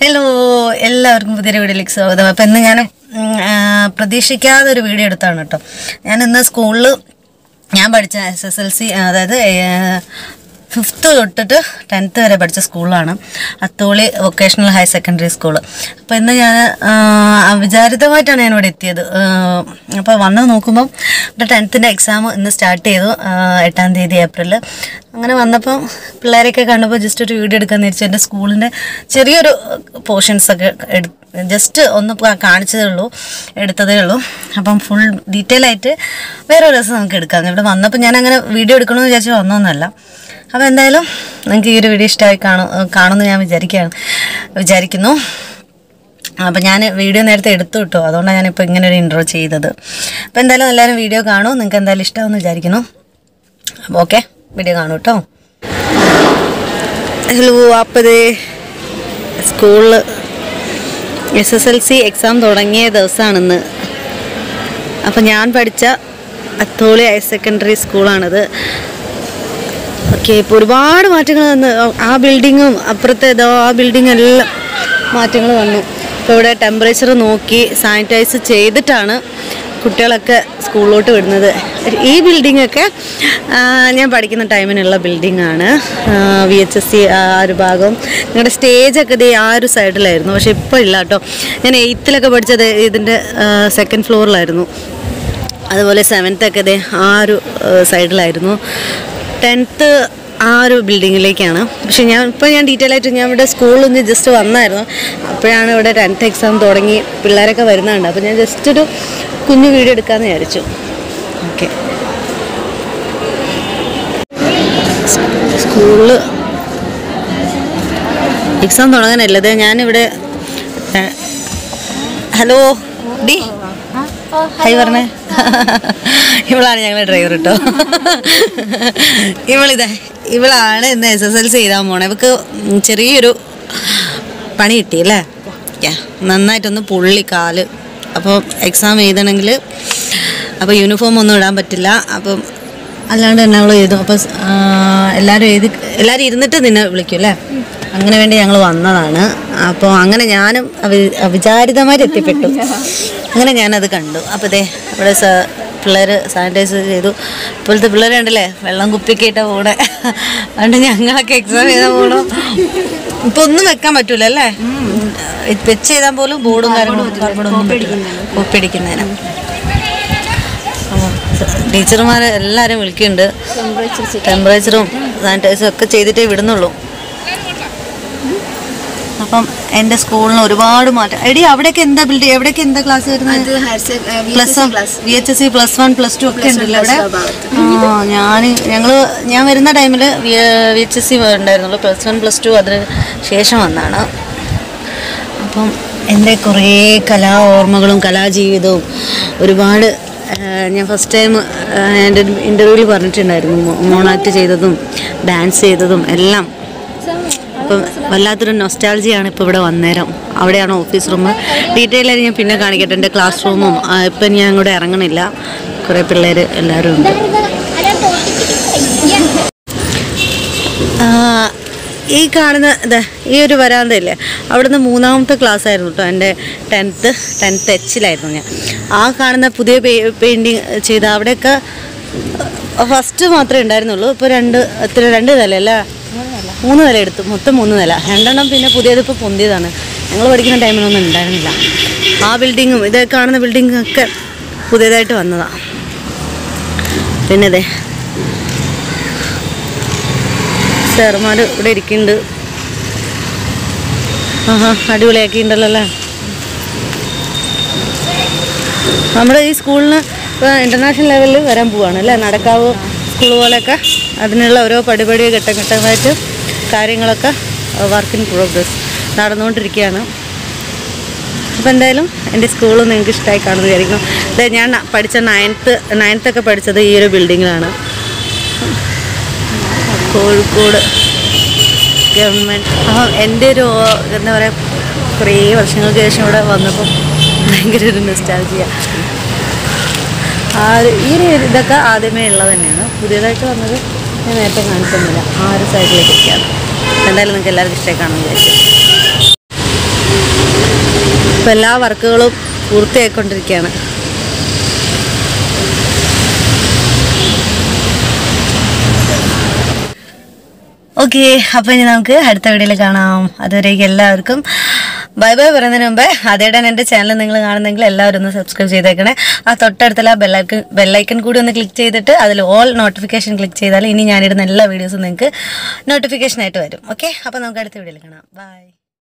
hello എല്ലാവർക്കും പുതിയൊരു വീഡിയോയിലേക്ക് സ്വാഗതം അപ്പം ഇന്ന് ഞാൻ ഉം, ആ, പ്രതീക്ഷിക്കാതെ ഒരു വീഡിയോ എടുത്താണ് കേട്ടോ ഞാൻ ഇന്ന് സ്കൂളിൽ ഞാൻ പഠിച്ച എസ് എസ് എൽ സി അതായത് ഫിഫ്ത്ത് തൊട്ടിട്ട് ടെൻത്ത് വരെ പഠിച്ച സ്കൂളാണ് Atholi vocational higher secondary school അപ്പോൾ ഇന്ന് ഞാൻ വിചാരിതമായിട്ടാണ് ഞാൻ ഇവിടെ എത്തിയത് അപ്പോൾ വന്ന് നോക്കുമ്പം ഇവിടെ ടെൻത്തിൻ്റെ എക്സാം ഇന്ന് സ്റ്റാർട്ട് ചെയ്തു ആ, എട്ടാം തീയതി ഏപ്രിൽ അങ്ങനെ വന്നപ്പം പിള്ളേരെയൊക്കെ കണ്ടപ്പോൾ ജസ്റ്റ് ഒരു വീഡിയോ എടുക്കാമെന്ന് വെച്ചാൽ എൻ്റെ സ്കൂളിൻ്റെ ചെറിയൊരു പോർഷൻസ് ഒക്കെ എടു ജസ്റ്റ് ഒന്ന് പ- കാണിച്ചതേ ഉള്ളൂ എടുത്തതേ ഉള്ളൂ അപ്പം ഫുൾ ഡീറ്റെയിൽ ആയിട്ട് വേറെ ഒരു ദിവസം നമുക്ക് എടുക്കാം ഇവിടെ വന്നപ്പോൾ ഞാൻ അങ്ങനെ വീഡിയോ എടുക്കണമെന്ന് വിചാരിച്ച് വന്നൊന്നുമല്ല അപ്പോൾ എന്തായാലും നിങ്ങൾക്ക് ഈ ഒരു വീഡിയോ ഇഷ്ടമായി കാണും കാണുമെന്ന് ഞാൻ വിചാരിക്കുകയാണ് വിചാരിക്കുന്നു അപ്പം ഞാൻ വീഡിയോ നേരത്തെ എടുത്തു കിട്ടോ അതുകൊണ്ടാണ് ഞാനിപ്പോൾ ഇങ്ങനെ ഒരു ഇൻട്രോ ചെയ്തത് അപ്പോൾ എന്തായാലും എല്ലാവരും വീഡിയോ കാണും നിങ്ങൾക്ക് എന്തായാലും ഇഷ്ടമാണെന്ന് വിചാരിക്കുന്നു അപ്പോൾ ഓക്കെ വീഡിയോ കാണൂ കേട്ടോ ഹലോ അപ്പതേ സ്കൂളിൽ S S L C exam തുടങ്ങിയ ദിവസമാണിന്ന് അപ്പം ഞാൻ പഠിച്ച അത്തോളി ഹയർ സെക്കൻഡറി സ്കൂളാണിത് ഓക്കെ ഇപ്പോൾ ഒരുപാട് മാറ്റങ്ങൾ വന്ന് ആ ബിൽഡിങ്ങും അപ്പുറത്തെ ഇതോ ആ ബിൽഡിംഗ് എല്ലാം മാറ്റങ്ങൾ വന്നു ഇപ്പോൾ ഇവിടെ ടെമ്പറേച്ചർ നോക്കി സാനിറ്റൈസ് ചെയ്തിട്ടാണ് കുട്ടികളൊക്കെ സ്കൂളിലോട്ട് വിടുന്നത് ഈ ബിൽഡിങ്ങൊക്കെ ഞാൻ പഠിക്കുന്ന ടൈമിനുള്ള ബിൽഡിങ്ങാണ് വി എച്ച് എസ് സി ആ ഒരു ഭാഗം ഞങ്ങളുടെ സ്റ്റേജൊക്കെ ഇത് ആ ഒരു സൈഡിലായിരുന്നു പക്ഷെ ഇപ്പോൾ ഇല്ല കേട്ടോ ഞാൻ എയ്ത്തിലൊക്കെ പഠിച്ചത് ഇതിൻ്റെ സെക്കൻഡ് ഫ്ലോറിലായിരുന്നു അതുപോലെ സെവൻത്തൊക്കെ ഇതേ ആ ഒരു സൈഡിലായിരുന്നു ടെൻത്ത് ആ ഒരു ബിൽഡിങ്ങിലേക്കാണ് പക്ഷെ ഞാൻ ഇപ്പോൾ ഞാൻ ഡീറ്റെയിൽ ആയിട്ട് ഞാൻ ഇവിടെ സ്കൂളിൽ നിന്ന് ജസ്റ്റ് വന്നായിരുന്നു അപ്പോഴാണ് ഇവിടെ ടെൻത്ത് എക്സാം തുടങ്ങി പിള്ളേരൊക്കെ വരുന്നുണ്ട് അപ്പോൾ ഞാൻ ജസ്റ്റ് ഒരു കുഞ്ഞു വീഡിയോ എടുക്കാമെന്ന് വിചാരിച്ചു ഓക്കെ സ്കൂളിൽ എക്സാം തുടങ്ങാനല്ലത് ഞാനിവിടെ ഏ, ഹലോ ഡി ഹായ് പറഞ്ഞേ ഇവളാണ് ഞങ്ങളുടെ ഡ്രൈവർ കേട്ടോ ഇവളിതാ ഇവളാണ് ഇന്ന് എസ് എസ് എൽ സി എഴുതാൻ പോണേ ഇവക്ക് ചെറിയൊരു പണി കിട്ടി അല്ലേ യാ നന്നായിട്ടൊന്ന് പുള്ളി കാല് അപ്പോൾ എക്സാം എഴുതണമെങ്കിൽ അപ്പോൾ യൂണിഫോം ഒന്നും ഇടാൻ പറ്റില്ല അപ്പം അല്ലാണ്ട് തന്നെ അവൾ എഴുതും അപ്പോൾ എല്ലാവരും എഴുതി എല്ലാവരും ഇരുന്നിട്ട് നിന്നെ വിളിക്കും അല്ലേ അങ്ങനെ വേണ്ടി ഞങ്ങൾ വന്നതാണ് അപ്പോൾ അങ്ങനെ ഞാനും അവി- അവിചാരിതമായിട്ട് എത്തിപ്പെട്ടു അങ്ങനെ ഞാനത് കണ്ടു അപ്പോൾ ദേ ഇവിടെ സ പിള്ളേർ സാനിറ്റൈസ് ചെയ്തു ഇപ്പോഴത്തെ പിള്ളേർ കണ്ടില്ലേ വെള്ളം കുപ്പിക്കേട്ട പോണെ അതുകൊണ്ട് ഞങ്ങളൊക്കെ എക്സാം ചെയ്താൽ പോകണം ഇപ്പൊ ഒന്നും വെക്കാൻ പറ്റൂല അല്ലേ വെച്ച് ചെയ്താൽ പോലും ബോർഡും കാര്യങ്ങളും കോപ്പി അടിക്കുന്നതിന് ടീച്ചർമാർ എല്ലാവരും വിളിക്കുന്നുണ്ട് ടെമ്പറേച്ചറും സാനിറ്റൈസറും ഒക്കെ ചെയ്തിട്ടേ വിടുന്നുള്ളൂ അപ്പം എൻ്റെ സ്കൂളിന് ഒരുപാട് മാറ്റം എടി അവിടെയൊക്കെ എന്താ ബിൽഡ് എവിടെയൊക്കെ എന്താ ക്ലാസ് വരുന്നത് plus one V H S C plus one plus two ഒക്കെ ഉണ്ടല്ലോ അവിടെ ആ ഞാൻ ഞങ്ങൾ ഞാൻ വരുന്ന ടൈമിൽ വി എച്ച് എസ് സി ഉണ്ടായിരുന്നുള്ളൂ പ്ലസ് വൺ പ്ലസ് ടു അതിന് ശേഷം വന്നാണ് അപ്പം എൻ്റെ കുറേ കലാ ഓർമ്മകളും കലാജീവിതവും ഒരുപാട് ആ, ഞാൻ ഫസ്റ്റ് ടൈം എൻ്റെ ഇൻ്റർവ്യൂവിൽ പറഞ്ഞിട്ടുണ്ടായിരുന്നു മോ- മോണാക്ട് ചെയ്തതും ഡാൻസ് ചെയ്തതും എല്ലാം അപ്പം വല്ലാത്തൊരു നൊസ്റ്റാൾജിയാണ് ഇപ്പോൾ ഇവിടെ വന്നേരം അവിടെയാണ് ഓഫീസ് റൂം ഡീറ്റെയിൽ ആയിട്ട് ഞാൻ പിന്നെ കാണിക്കട്ടെ എൻ്റെ ക്ലാസ് റൂമും ഇപ്പം ഞാൻ അങ്ങോട്ട് ഇറങ്ങണില്ല കുറേ പിള്ളേർ എല്ലാവരും ഉണ്ട് ആ, ഈ കാണുന്ന ഇതാ ഈ ഒരു വരാന്തയില്ലേ അവിടുന്ന് മൂന്നാമത്തെ ക്ലാസ് ആയിരുന്നു കേട്ടോ എൻ്റെ ടെൻത്ത് ടെൻത്ത് എച്ചിലായിരുന്നു ഞാൻ ആ കാണുന്ന പുതിയ പെയിൻറ്റിങ് ചെയ്ത അവിടെയൊക്കെ ഫസ്റ്റ് മാത്രമേ ഉണ്ടായിരുന്നുള്ളൂ ഇപ്പോൾ രണ്ട് എത്ര രണ്ട് നില അല്ലേ മൂന്ന് നില എടുത്തു മൊത്തം മൂന്ന് നില രണ്ടെണ്ണം പിന്നെ പുതിയത് ഇപ്പോൾ പൊന്തിയതാണ് ഞങ്ങൾ പഠിക്കുന്ന ടൈമിലൊന്നും ഉണ്ടായിരുന്നില്ല ആ ബിൽഡിങ്ങും ഇത് കാണുന്ന ബിൽഡിങ്ങും ഒക്കെ പുതിയതായിട്ട് വന്നതാണ് പിന്നെ അതെ സാറുമാർ ഇവിടെ ഇരിക്കുന്നുണ്ട് ആഹാ അടിപൊളിയാക്കിയിട്ടുണ്ടല്ലോ അല്ലേ നമ്മുടെ ഈ സ്കൂളിന് ഇപ്പോൾ ഇൻ്റർനാഷണൽ ലെവലിൽ വരാൻ പോവാണ് അല്ലേ നടക്കാവ് സ്കൂൾ പോലെയൊക്കെ അതിനുള്ള ഓരോ പടിപടി ഘട്ടം ഘട്ടമായിട്ട് കാര്യങ്ങളൊക്കെ വർക്ക് ഇൻ പ്രോഗ്രസ് നടന്നുകൊണ്ടിരിക്കുകയാണ് അപ്പോൾ എന്തായാലും എൻ്റെ സ്കൂൾ നിങ്ങൾക്ക് ഇഷ്ടമായി കാണുമെന്ന് വിചാരിക്കുന്നു അതെ ഞാൻ ന- പഠിച്ച നയൻത്ത് നയൻത്തൊക്കെ പഠിച്ചത് ഈ ഒരു ബിൽഡിങ്ങിലാണ് കോഴിക്കോട് ഗവൺമെൻറ് അപ്പം എൻ്റെ ഒരു എന്താ പറയുക കുറേ വർഷങ്ങൾക്ക് ശേഷം ഇവിടെ വന്നപ്പോൾ ഭയങ്കര ഒരു നൊസ്റ്റാൾജിയ ആ ഒരു ഈ ഒരു ഇതൊക്കെ ആദ്യമേ ഉള്ളത് തന്നെയാണ് പുതിയതായിട്ട് വന്നത് ഞാൻ നേരത്തെ കാണിക്കുന്നില്ല ആ ഒരു സൈഡിലേക്കൊക്കെയാണ് എന്തായാലും നിങ്ങൾക്ക് എല്ലാവർക്കും ഇഷ്ടമായി കാണുമെന്ന് വിചാരിക്കും ഇപ്പം എല്ലാ വർക്കുകളും പൂർത്തിയായിക്കൊണ്ടിരിക്കുകയാണ് ഓക്കെ അപ്പോൾ ഇനി നമുക്ക് അടുത്ത വീഡിയോയിൽ കാണാം അതുവരേക്കും എല്ലാവർക്കും ബൈ ബൈ പറയുന്നതിന് മുമ്പേ അതേടെ എൻ്റെ ചാനൽ നിങ്ങൾ കാണുന്നെങ്കിൽ എല്ലാവരും ഒന്ന് സബ്സ്ക്രൈബ് ചെയ്തേക്കണേ ആ തൊട്ടടുത്തുള്ള ബെല്ലൈക്കൺ ബെല്ലൈക്കൺ കൂടി ഒന്ന് ക്ലിക്ക് ചെയ്തിട്ട് അതിൽ ഓൾ നോട്ടിഫിക്കേഷൻ ക്ലിക്ക് ചെയ്താൽ ഇനി ഞാനിടുന്ന എല്ലാ വീഡിയോസും നിങ്ങൾക്ക് നോട്ടിഫിക്കേഷൻ ആയിട്ട് വരും ഓക്കെ അപ്പോൾ നമുക്ക് അടുത്ത വീഡിയോയിൽ കാണാം ബൈ